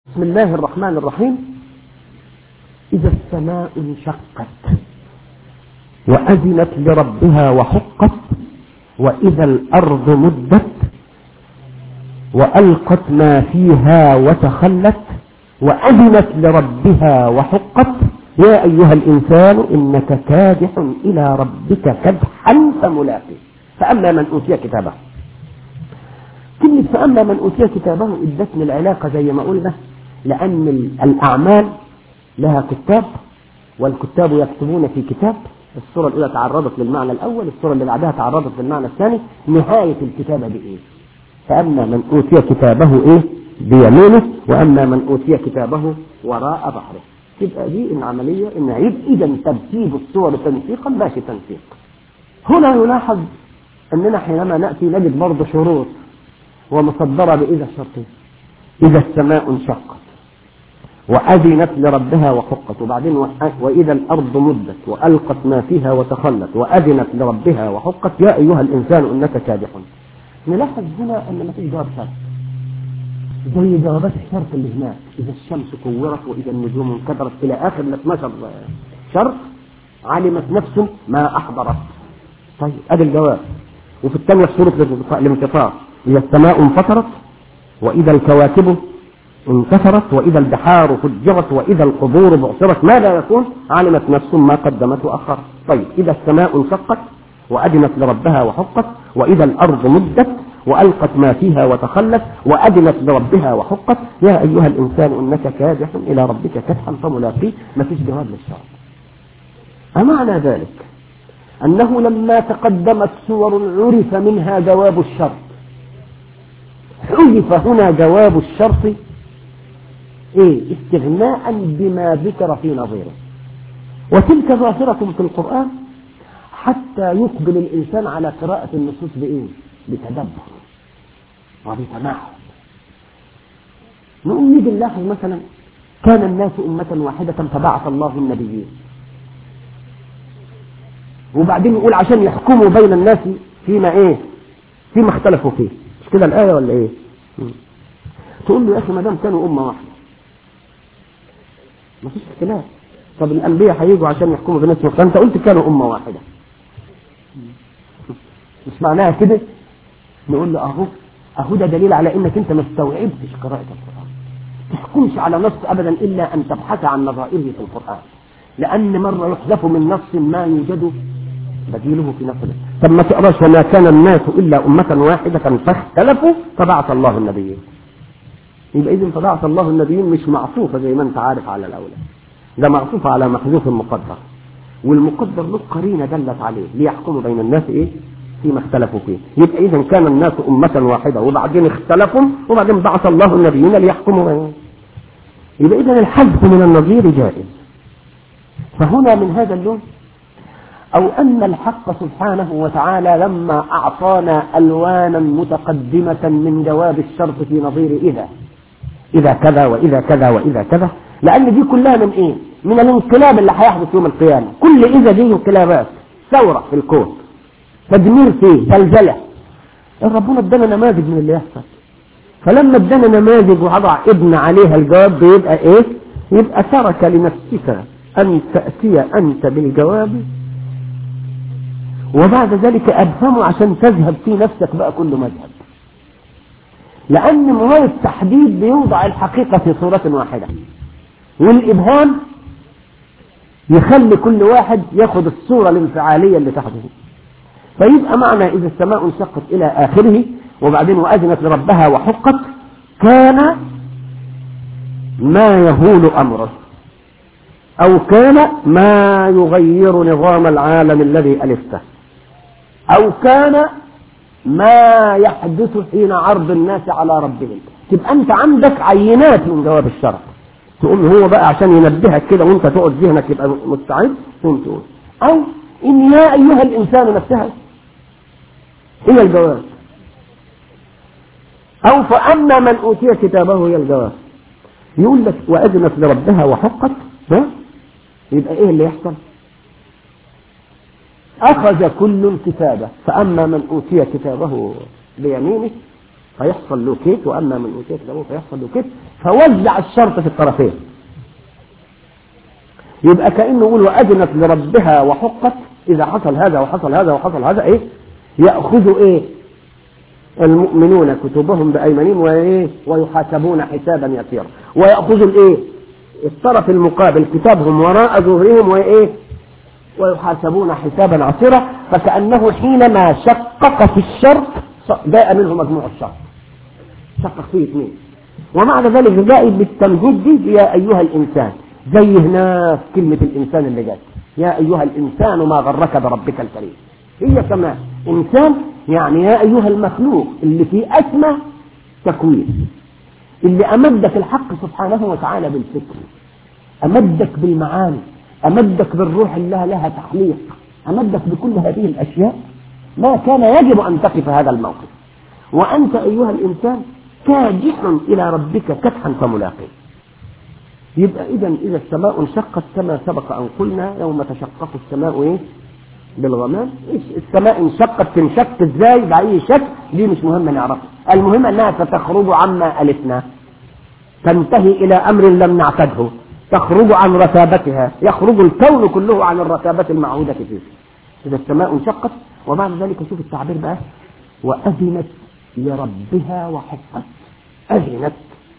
بسم الله الرحمن الرحيم إذا السماء انشقت وأذنت لربها وحقت وإذا الأرض مدت وألقت ما فيها وتخلت وأذنت لربها وحقت يا أيها الإنسان إنك كادح إلى ربك كدحا فملاقيه فأما من أوتي كتابه كلمة فأما من أوتي كتابه ادتني العلاقة زي ما قلنا لأن الأعمال لها كتاب والكتاب يكتبون في كتاب الصورة الأولى تعرضت للمعنى الأول الصورة اللي بعدها تعرضت للمعنى الثاني نهاية الكتابة بإيه فأما من أوتي كتابه إيه بيمينه وأما من أوتي كتابه وراء ظهره تبقى دي العملية إن عيد إذا ترتيب الصور تنسيقا ماشي تنسيق هنا يلاحظ أننا حينما نأتي نجد برضه شروط ومصدرة بإذا الشرطين إذا السماء انشقت وأذنت لربها وحقت وبعدين وإذا الأرض مدت وألقت ما فيها وتخلت وأذنت لربها وحقت يا أيها الإنسان إنك كادح نلاحظ هنا أن ما فيش جواب شرط زي جوابات الشرط اللي هناك إذا الشمس كورت وإذا النجوم انكدرت إلى آخر ال 12 شرط علمت نفس ما أحضرت طيب أدي الجواب وفي الثانية سورة الانتصار إذا السماء انفطرت وإذا الكواكب انكسرت وإذا البحار فجرت وإذا القبور بعثرت ماذا يكون علمت نفس ما قدمت وأخرت طيب إذا السماء انشقت وأذنت لربها وحقت وإذا الأرض مدت وألقت ما فيها وتخلت وأذنت لربها وحقت يا أيها الإنسان إنك كادح إلى ربك كدحا فملاقيه ما فيش جواب للشرط أمعنى ذلك أنه لما تقدمت سور عرف منها جواب الشرط حذف هنا جواب الشرط ايه استغناء بما ذكر في نظيره وتلك ظاهرة في القرآن حتى يقبل الإنسان على قراءة النصوص بإيه بتدبر وبتمعن نقوم نيجي نلاحظ مثلا كان الناس أمة واحدة فبعث الله النبيين وبعدين يقول عشان يحكموا بين الناس فيما ايه فيما اختلفوا فيه مش كده الآية ولا ايه تقول له يا أخي ما دام كانوا أمة واحدة ما فيش اختلاف طب الأنبياء هيجوا عشان يحكموا بين الناس فأنت قلت كانوا أمة واحدة مش معناها كده نقول له أهو أهو ده دليل على إنك أنت ما استوعبتش قراءة القرآن تحكمش على نص أبدا إلا أن تبحث عن نظائره في القرآن لأن مرة يحذف من نص ما يوجد بديله في نفسه طب ما تقراش وما كان الناس إلا أمة واحدة فاختلفوا فبعث الله النبيين يبقى إذن فبعث الله النبيين مش معطوفة زي ما أنت عارف على الأولى ده معطوف على محذوف مقدر والمقدر له قرينة دلت عليه ليحكموا بين الناس إيه فيما اختلفوا فيه يبقى إذا كان الناس أمة واحدة وبعدين اختلفوا وبعدين بعث الله النبيين ليحكموا بينهم يبقى إذا الحذف من النظير جائز فهنا من هذا اللون أو أن الحق سبحانه وتعالى لما أعطانا ألوانا متقدمة من جواب الشرط في نظير إذا إذا كذا وإذا كذا وإذا كذا لأن دي كلها من إيه؟ من الانقلاب اللي هيحدث يوم القيامة كل إذا دي انقلابات ثورة في الكون تدمير فيه زلزلة ربنا ادانا نماذج من اللي يحصل فلما ادانا نماذج وضع ابن عليها الجواب بيبقى ايه يبقى ترك لنفسك ان تأتي انت بالجواب وبعد ذلك ابهمه عشان تذهب في نفسك بقى كل مذهب لان مواد التحديد بيوضع الحقيقة في صورة واحدة والابهام يخلي كل واحد ياخد الصورة الانفعالية اللي تحته فيبقى معنى إذا السماء انشقت إلى آخره وبعدين وأذنت لربها وحقت كان ما يهول أمره أو كان ما يغير نظام العالم الذي ألفته أو كان ما يحدث حين عرض الناس على ربهم تبقى أنت عندك عينات من جواب الشرع تقول هو بقى عشان ينبهك كده وانت تقعد ذهنك يبقى مستعد تقوم تقول أو إن يا أيها الإنسان نفسها هي الجواب أو فأما من أوتي كتابه هي الجواب يقول لك وأذنت لربها وحقت ها يبقى إيه اللي يحصل أخذ كل كتابه فأما من أوتي كتابه بيمينه فيحصل له كيت وأما من أوتيت له فيحصل له كيت فوزع الشرط في الطرفين يبقى كأنه يقول وأذنت لربها وحقت إذا حصل هذا وحصل هذا وحصل هذا إيه يأخذ إيه المؤمنون كتبهم بأيمانهم وإيه ويحاسبون حسابا يسيرا ويأخذ الإيه الطرف المقابل كتابهم وراء ظهرهم وإيه ويحاسبون حسابا عسيرا فكأنه حينما شقق في الشرط جاء منه مجموع الشرط شقق فيه اثنين ومعنى ذلك جاء بالتمهيد دي يا أيها الإنسان زي هنا كلمة الإنسان اللي جت يا أيها الإنسان ما غرك بربك الكريم هي كمان إنسان يعني يا أيها المخلوق اللي في أسمى تكوين اللي أمدك الحق سبحانه وتعالى بالفكر أمدك بالمعاني أمدك بالروح اللي لها تحليق أمدك بكل هذه الأشياء ما كان يجب أن تقف هذا الموقف وأنت أيها الإنسان كادح إلى ربك كدحا فملاقيه يبقى إذا إذا السماء انشقت كما سبق أن قلنا يوم تشقق السماء إيه بالغمام إيش السماء انشقت تنشق ازاي بأي شكل دي مش مهم نعرفها المهم أنها ستخرج عما ألفنا تنتهي إلى أمر لم نعتده تخرج عن رتابتها يخرج الكون كله عن الرتابة المعهودة فيه إذا السماء انشقت وبعد ذلك شوف التعبير بقى وأذنت لربها وحقت أذنت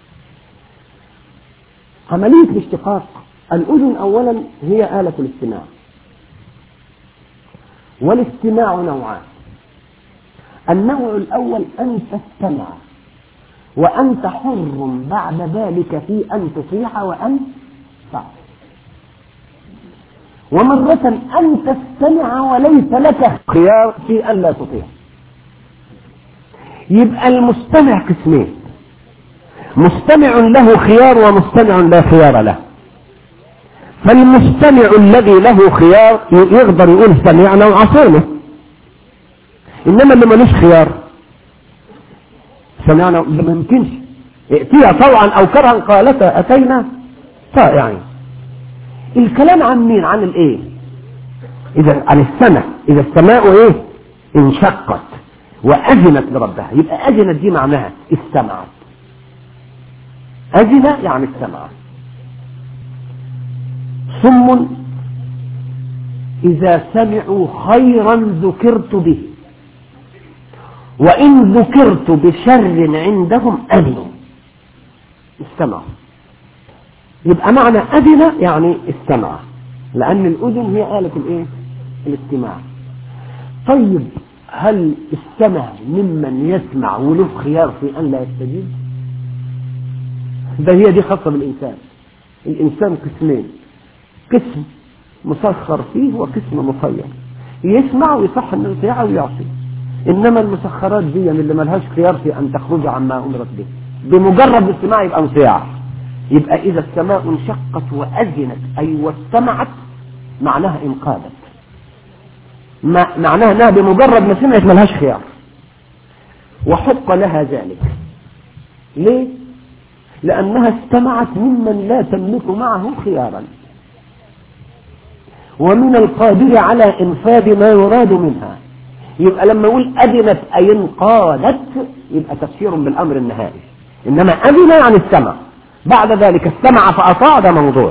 عملية الاشتقاق الأذن أولا هي آلة الاستماع والاستماع نوعان النوع الأول أن تستمع وأنت حر بعد ذلك في أن تطيع وأن تعصي ومرة أن تستمع وليس لك خيار في أن لا تطيع يبقى المستمع قسمين مستمع له خيار ومستمع لا خيار له فالمستمع الذي له خيار يقدر يقول سمعنا وعصينا انما اللي ملوش خيار سمعنا ما يمكنش ائتيها طوعا او كرها قالتا اتينا طائعين الكلام عن مين عن الايه اذا عن السمع اذا السماء ايه انشقت واذنت لربها يبقى اذنت دي معناها استمعت أذن يعني استمع ثم إذا سمعوا خيرا ذكرت به وإن ذكرت بشر عندهم أذنوا استمعوا يبقى معنى أذن يعني استمع لأن الأذن هي آلة الإيه؟ الاستماع طيب هل استمع ممن يسمع وله خيار في أن لا يستجيب؟ ده هي دي خاصة بالإنسان الإنسان قسمين قسم مسخر فيه وقسم مخير يسمع ويصح انه يطيع ويعصي انما المسخرات دي اللي ملهاش خيار في ان تخرج عما امرت به بمجرد الاستماع يبقى مطيع يبقى اذا السماء انشقت واذنت اي واستمعت معناها انقادت ما معناها انها بمجرد ما سمعت ملهاش خيار وحق لها ذلك ليه لأنها استمعت ممن لا تملك معه خيارا ومن القادر على إنفاذ ما يراد منها يبقى لما يقول أذنت أي انقادت يبقى تفسير بالأمر النهائي إنما أذن يعني استمع بعد ذلك استمع فأطاع ده موضوع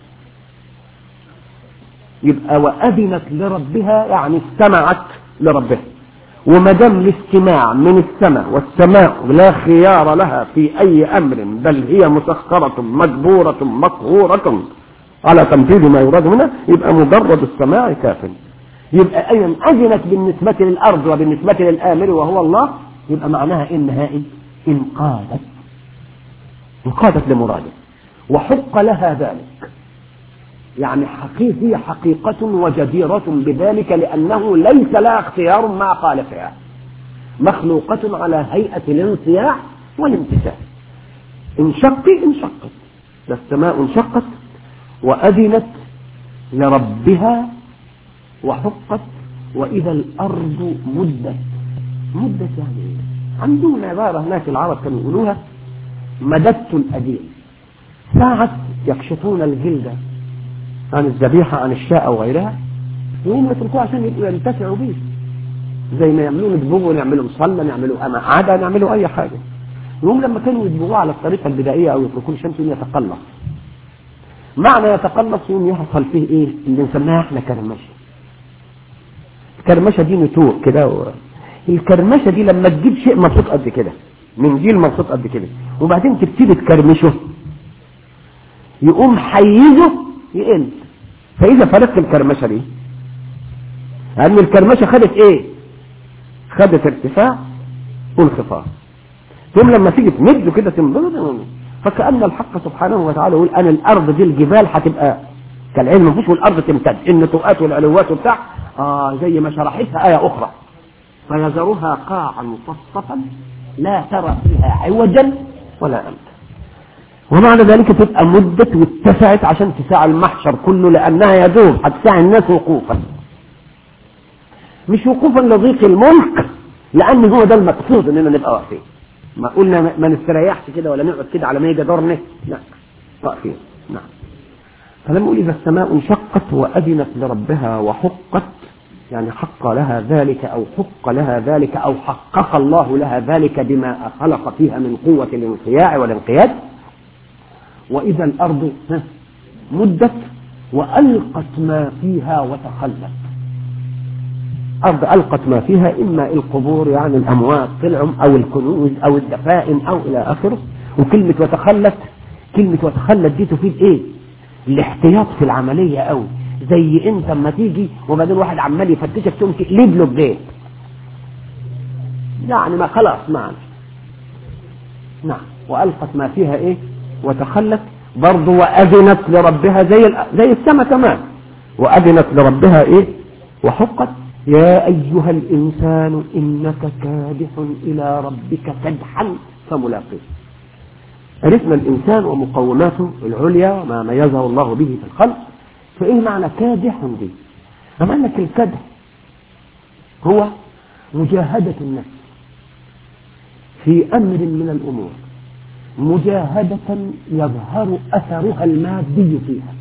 يبقى وأذنت لربها يعني استمعت لربها وما دام الاستماع من السماء والسماء لا خيار لها في أي أمر بل هي مسخرة مجبورة مقهورة على تنفيذ ما يراد منها يبقى مجرد السماع كاف يبقى أيضا أذنت بالنسبة للأرض وبالنسبة للآمر وهو الله يبقى معناها إيه النهائي انقادت انقادت لمراده وحق لها ذلك يعني حقيقية حقيقة وجديرة بذلك لأنه ليس لها اختيار مع خالقها مخلوقة على هيئة الانصياع والامتثال انشق انشقت السماء انشقت وأذنت لربها وحقت وإذا الأرض مدت مدت يعني ايه؟ عندهم عبارة هناك العرب كانوا يقولوها مددت الأديم ساعة يكشفون الجلد عن الذبيحة عن الشاء أو غيرها وهم يتركوها عشان ينتفعوا به زي ما يعملوا يدبغوا نعملوا مصلى نعملوا أما عادة نعملوا أي حاجة يوم لما كانوا يدبغوه على الطريقة البدائية أو يتركون شمس يتقلص معنى يتقلص يوم يحصل فيه إيه اللي نسميها إحنا كرمشة الكرمشة دي نتوء كده و... الكرمشة دي لما تجيب شيء مبسوط قد كده من جيل مبسوط قد كده وبعدين تبتدي تكرمشه يقوم حيزه يقل فإذا فرقت الكرمشة دي لأن الكرمشة خدت إيه خدت ارتفاع وانخفاض ثم لما تيجي تمده كده تمده فكأن الحق سبحانه وتعالى يقول أنا الأرض دي الجبال هتبقى كالعلم مفيش والأرض تمتد النتوءات والعلوات وبتاع آه زي ما شرحتها آية أخرى فيذرها قاعا صفصفا لا ترى فيها عوجا ولا أمتا ومعنى ذلك تبقى مدت واتسعت عشان تساع المحشر كله لأنها يدوب هتساع الناس وقوفا مش وقوفا لضيق الملك لأن هو ده المقصود إننا نبقى واقفين ما قلنا ما نستريحش كده ولا نقعد كده على ما يجي دورنا لا واقفين نعم فلما يقول إذا السماء انشقت وأذنت لربها وحقت يعني حق لها ذلك أو حق لها ذلك أو حقق الله لها ذلك بما خلق فيها من قوة الانقياع والانقياد وإذا الأرض مدت وألقت ما فيها وتخلت أرض ألقت ما فيها إما القبور يعني الأموات طلعوا أو الكنوز أو الدفائن أو إلى آخره وكلمة وتخلت كلمة وتخلت دي تفيد إيه؟ الاحتياط في العملية أوي زي أنت اما تيجي وبعدين واحد عمال يفتشك تقوم تقلب له البيت يعني ما خلاص ما نعم وألقت ما فيها إيه؟ وتخلت برضه وأذنت لربها زي زي السماء كمان وأذنت لربها إيه؟ وحقت يا أيها الإنسان إنك كادح إلى ربك كدحا فملاقيه عرفنا الإنسان ومقوماته العليا وما ميزه الله به في الخلق فإيه معنى كادح دي أما لك الكدح هو مجاهدة النفس في أمر من الأمور مجاهدة يظهر أثرها المادي فيها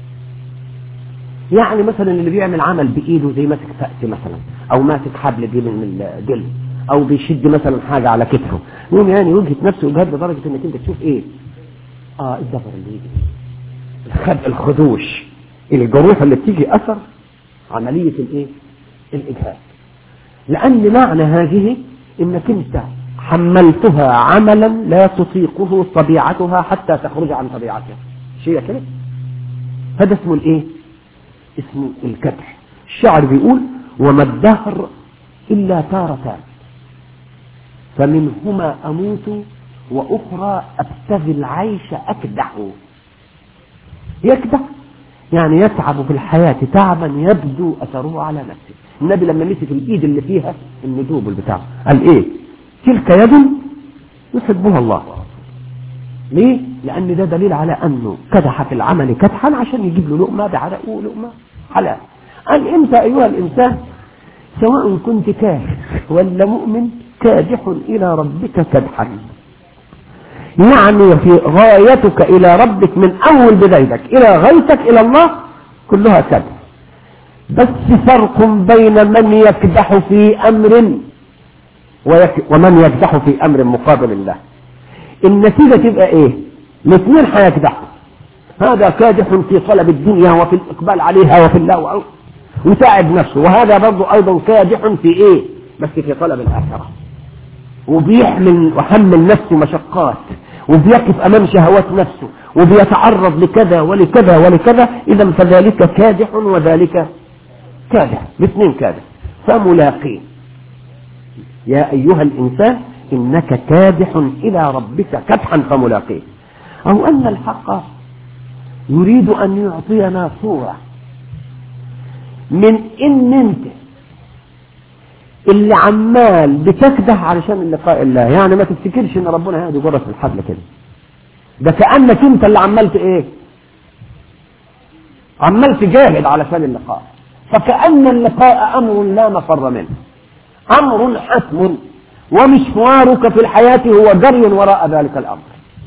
يعني مثلا اللي بيعمل عمل بايده زي ماسك فأس مثلا او ماسك حبل دي من الجلد او بيشد مثلا حاجه على كتفه يقوم يعني وجهه نفسه وجهد لدرجه انك انت تشوف ايه اه الدفر اللي يجي الخد الخدوش الجروح اللي بتيجي اثر عمليه الايه الاجهاد لان معنى هذه انك انت حملتها عملا لا تطيقه طبيعتها حتى تخرج عن طبيعتها شيء كده هذا اسمه الايه اسمه الكدح الشاعر بيقول وما الدهر إلا تارتان فمنهما أموت وأخرى أبتغي العيش أكدح يكدح يعني يتعب في الحياة تعبا يبدو أثره على نفسه النبي لما مسك الإيد اللي فيها الندوب البتاع قال إيه تلك يد يحبها الله ليه؟ لأن ده دليل على أنه كدح في العمل كدحا عشان يجيب له لقمة بعرقه لقمة حلال قال أنت أيها الإنسان سواء كنت كافر ولا مؤمن كادح إلى ربك كدحا يعني في غايتك إلى ربك من أول بدايتك إلى غايتك إلى الله كلها كدح بس فرق بين من يكدح في أمر ومن يكدح في أمر مقابل الله النتيجة تبقى ايه الاثنين هيكدحوا هذا كادح في طلب الدنيا وفي الإقبال عليها وفي الله وتعب نفسه وهذا برضه أيضا كادح في ايه بس في طلب الآخرة وبيحمل وحمل نفسه مشقات وبيقف أمام شهوات نفسه وبيتعرض لكذا ولكذا ولكذا إذا فذلك كادح وذلك كادح الاثنين كادح فملاقين يا أيها الإنسان إنك كادح إلى ربك كدحا فملاقيه أو أن الحق يريد أن يعطينا صورة من إن أنت اللي عمال بتكدح علشان اللقاء الله يعني ما تفتكرش ان ربنا هيدي جرس الحبل كده ده كأنك انت اللي عملت ايه عمال تجاهد علشان اللقاء فكأن اللقاء امر لا مفر منه امر حتم ومشوارك في الحياة هو جري وراء ذلك الأمر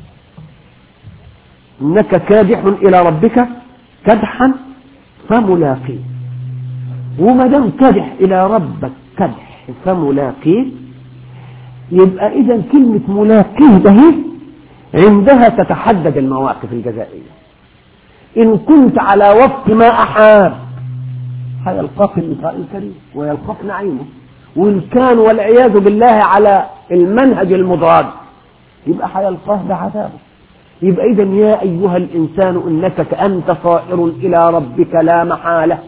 إنك كادح إلى ربك كدحا فملاقيه وما دام كدح إلى ربك كدح فملاقيه يبقى إذا كلمة ملاقيه ده عندها تتحدد المواقف الجزائية إن كنت على وفق ما أحاب هيلقاك اللقاء الكريم ويلقاك نعيمه وإن كان والعياذ بالله على المنهج المضاد يبقى هيلقاه بعذابه يبقى إذا يا أيها الإنسان إنك كأنت صائر إلى ربك لا محالة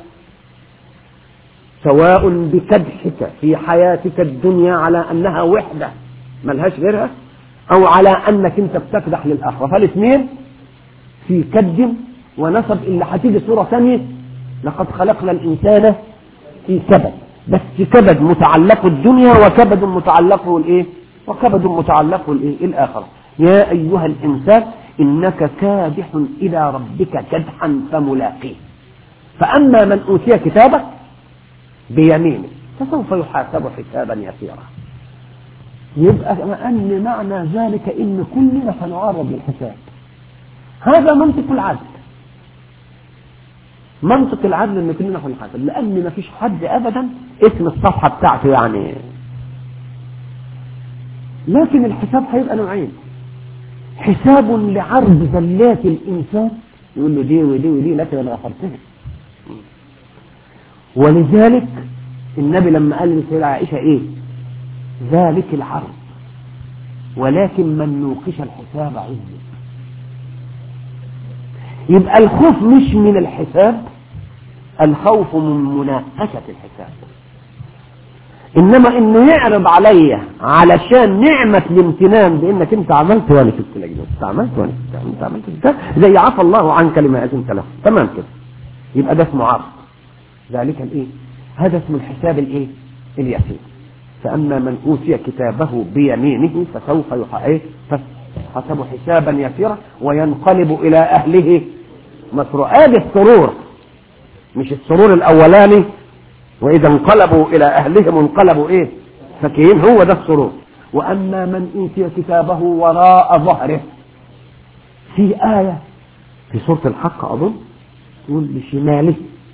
سواء بكدحك في حياتك الدنيا على أنها وحدة ملهاش غيرها أو على أنك أنت بتكدح للآخرة فالاثنين في كد ونصب اللي هتيجي صورة ثانية لقد خلقنا الإنسان في كبد بس كبد متعلق الدنيا وكبد متعلقه الإيه؟ وكبد متعلقه الإيه؟ الآخرة يا أيها الإنسان إنك كادح إلى ربك كدحا فملاقيه فأما من أوتي كتابه بيمينه فسوف يحاسب حسابا يسيرا يبقى أن معنى ذلك إن كلنا سنعرض للحساب هذا منطق العدل منطق العدل ان كلنا هنحاسب لان ما فيش حد ابدا اسم الصفحه بتاعته يعني لكن الحساب هيبقى نوعين حساب لعرض زلات الانسان يقول له دي ودي ودي لكن انا غفرتها ولذلك النبي لما قال لسيدة عائشة ايه ذلك العرض ولكن من نوقش الحساب عزه يبقى الخوف مش من الحساب الخوف من مناقشة الحساب انما انه يعرض عليا علشان نعمة الامتنان بانك انت عملت وانا كنت لك انت عملت وانا كنت انت عملت كده زي عفى الله عنك لما اذنت له تمام كده يبقى ده اسمه عرض ذلك الايه هذا اسم الحساب الايه اليسير فاما من اوتي كتابه بيمينه فسوف يحاسب حسب حسابا يسيرا وينقلب الى اهله مسرور ادي السرور مش السرور الاولاني واذا انقلبوا الى اهلهم انقلبوا ايه فكين هو ده السرور واما من اوتي كتابه وراء ظهره في ايه في سوره الحق اظن تقول بشماله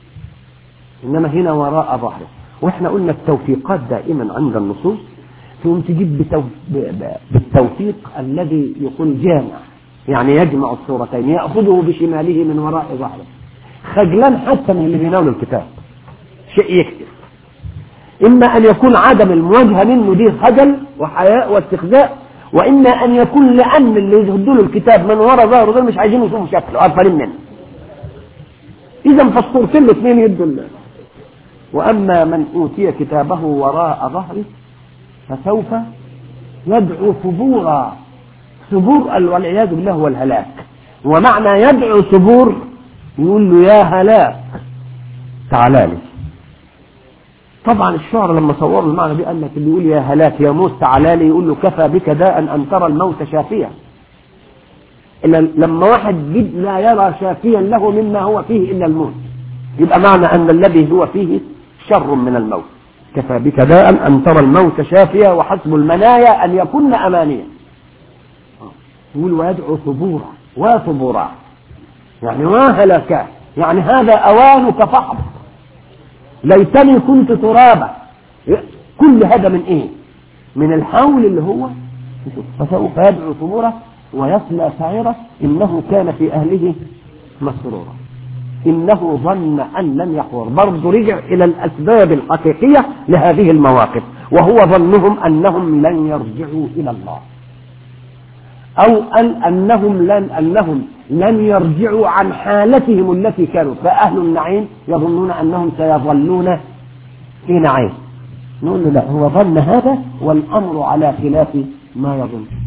انما هنا وراء ظهره واحنا قلنا التوفيقات دائما عند النصوص تقوم تجيب بتو... بالتوفيق الذي يكون جامع يعني يجمع الصورتين ياخذه بشماله من وراء ظهره خجلان حتى من اللي بيناول الكتاب شيء يكتب اما ان يكون عدم المواجهه منه دي خجل وحياء واستخزاء واما ان يكون لان اللي يهدوا له الكتاب من وراء ظهره دول مش عايزين يشوفوا شكله قرفانين منه اذا فالصورتين الاثنين يدوا الله واما من اوتي كتابه وراء ظهره فسوف يدعو ثبورا ثبور والعياذ بالله هو الهلاك ومعنى يدعو ثبور يقول له يا هلاك تعالى لي طبعا الشعر لما صوروا المعنى دي قال لك اللي يقول يا هلاك يا موت تعالى لي يقول له كفى بك داء ان ترى الموت شافيا إلا لما واحد جد لا يرى شافيا له مما هو فيه الا الموت يبقى معنى ان الذي هو فيه شر من الموت كفى بك داء أن ترى الموت شافيا وحسب المنايا أن يكن أمانيا يقول ويدعو ثبورا وثبورا يعني وهلك يعني هذا أوانك فحض ليتني كنت ترابا كل هذا من ايه من الحول اللي هو فسوف يدعو ثبورا ويصلى سعيرا انه كان في اهله مسرورا إنه ظن أن لن يحور برضه رجع إلى الأسباب الحقيقية لهذه المواقف وهو ظنهم أنهم لن يرجعوا إلى الله أو أن أنهم لن أنهم لن يرجعوا عن حالتهم التي كانوا فأهل النعيم يظنون أنهم سيظلون في نعيم نقول له لا هو ظن هذا والأمر على خلاف ما يظن